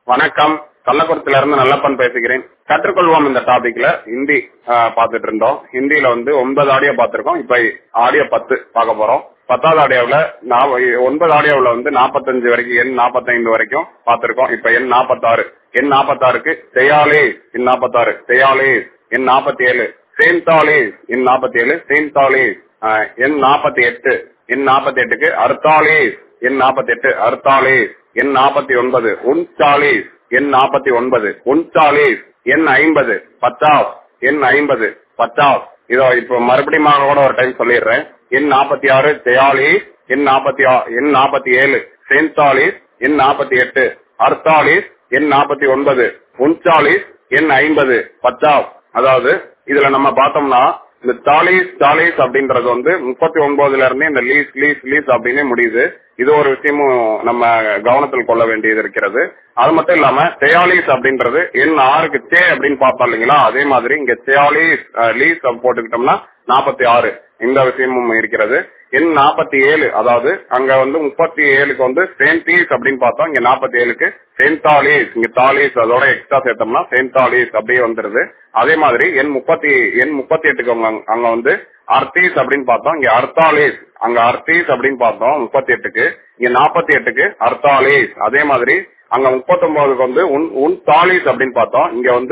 வணக்கம் கள்ளக்குறிச்சில இருந்து நல்லப்பன் பேசுகிறேன் கற்றுக்கொள்வோம் இந்த டாபிக்ல ஹிந்தி ஆஹ், பார்த்துட்டு இருந்தோம் ஹிந்தியில வந்து ஒன்பது ஆடியோ பார்த்திருக்கோம் இப்ப ஆடியோ பத்து பார்க்க போறோம் பத்தாவது ஆடியோவில் நான் ஒன்பது ஆடியோவில் வந்து நாற்பத்தஞ்சு வரைக்கும் எண் நாற்பத்தைந்து வரைக்கும் பார்த்திருக்கோம் இப்ப எண் நாற்பத்தாறு எண் நாற்பத்தாறுக்கு செய்யாலே எண் நாற்பத்தாறு செய்யாலே எண் நாற்பத்தி ஏழு சேந்தாலே எண் நாற்பத்தி ஏழு சேந்தாலே ஆஹ், எண் நாற்பத்தி எட்டு எண் நாற்பத்தி எட்டுக்கு அர்த்தாலேஸ் எண் நாற்பத்தி எட்டு அர்த்தாலேஸ் எண் நாற்பத்தி ஒன்பது உன்சாலிஸ் எண் நாற்பத்தி ஒன்பது உன்சாலிஸ் எண் ஐம்பது பச்சாஸ் எண் ஐம்பது பச்சாஸ் இதோ இப்ப மறுபடியும் கூட ஒரு டைம் சொல்லிடுறேன் எண் நாற்பத்தி ஆறு ஜெயாலிஸ் எண் நாற்பத்தி எண் நாற்பத்தி ஏழு சென்சாலிஸ் எண் நாற்பத்தி எட்டு அர்த்தாலிஸ் எண் நாற்பத்தி ஒன்பது உன்சாலிஸ் எண் ஐம்பது பச்சாஸ் அதாவது இதுல நம்ம பார்த்தோம்னா இந்த தாலிஸ் தாலிஸ் அப்படின்றது வந்து முப்பத்தி ஒன்பதுல இருந்தே இந்த லீஸ் லீஸ் லீஸ் அப்படின்னு முடியுது இது ஒரு விஷயமும் நம்ம கவனத்தில் கொள்ள வேண்டியது இருக்கிறது அது மட்டும் இல்லாம தெயாலிஸ் அப்படின்றது எண் ஆறுக்கு தே அப்படின்னு பார்த்தோம் இல்லைங்களா அதே மாதிரி இங்க தெயாலிஸ் லீஸ் போட்டுக்கிட்டோம்னா நாற்பத்தி ஆறு இந்த விஷயமும் இருக்கிறது எண் நாற்பத்தி ஏழு அதாவது அங்க வந்து முப்பத்தி ஏழுக்கு வந்து சேன்டீஸ் அப்படின்னு பார்த்தோம் இங்க நாற்பத்தி ஏழுக்கு சென்தாலிஸ் இங்க தாலிஸ் அதோட எக்ஸ்ட்ரா சேர்த்தோம்னா சென்தாலிஸ் அப்படியே வந்துருது அதே மாதிரி எண் முப்பத்தி எண் முப்பத்தி எட்டுக்கு அங்க அங்க வந்து அர்த்தீஸ் அப்படின்னு பார்த்தோம் இங்க அர்த்தாலிஸ் அங்க அர்த்தீஸ் அப்படின்னு பார்த்தோம் முப்பத்தி எட்டுக்கு இங்க நாற்பத்தி எட்டுக்கு அர்த்தாலிஸ் அதே மாதிரி அங்க முப்பத்தி ஒன்பதுக்கு வந்து உன் உன் தாலிஸ் அப்படின்னு பார்த்தோம் இங்க வந்து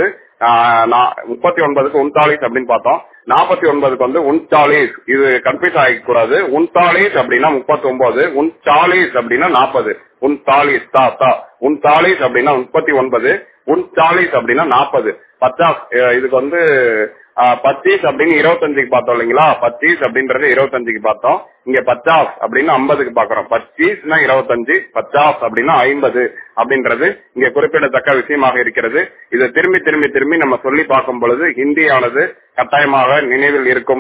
முப்பத்தி ஒன்பதுக்கு உன்தாலிஸ் அப்படின்னு பார்த்தோம் நாற்பத்தி ஒன்பதுக்கு வந்து உன்சாலிஸ் இது கன்ஃபியூஸ் ஆகிக்க கூடாது உன்தாலிஸ் அப்படின்னா முப்பத்தி ஒன்பது உன் சாலிஸ் அப்படின்னா நாற்பது உன் தாலிஸ் தா தா உன் தாலிஸ் அப்படின்னா முப்பத்தி ஒன்பது உன் சாலிஸ் அப்படின்னா நாற்பது பச்சாஸ் அஹ் இதுக்கு வந்து ஆஹ் பச்சீஸ் அப்படின்னு இருபத்தஞ்சுக்கு பார்த்தோம் இல்லைங்களா பச்சீஸ் அப்படின்றது இருபத்தஞ்சுக்கு பார்த்தோம் இங்க பச்சாஸ் அப்படின்னு ஐம்பதுக்கு பாக்குறோம் பச்சீஸ்னா இருபத்தஞ்சு பச்சாஸ் அப்படின்னா ஐம்பது அப்படின்றது இங்க குறிப்பிடத்தக்க விஷயமாக இருக்கிறது இதை திரும்பி திரும்பி திரும்பி நம்ம சொல்லி பார்க்கும் பொழுது ஹிந்தியானது கட்டாயமாக நினைவில் இருக்கும்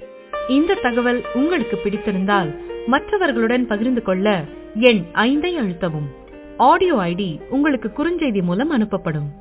இந்த தகவல் உங்களுக்கு பிடித்திருந்தால் மற்றவர்களுடன் பகிர்ந்து கொள்ள எண் ஐந்தை அழுத்தவும் ஆடியோ ஐடி உங்களுக்கு குறுஞ்செய்தி மூலம் அனுப்பப்படும்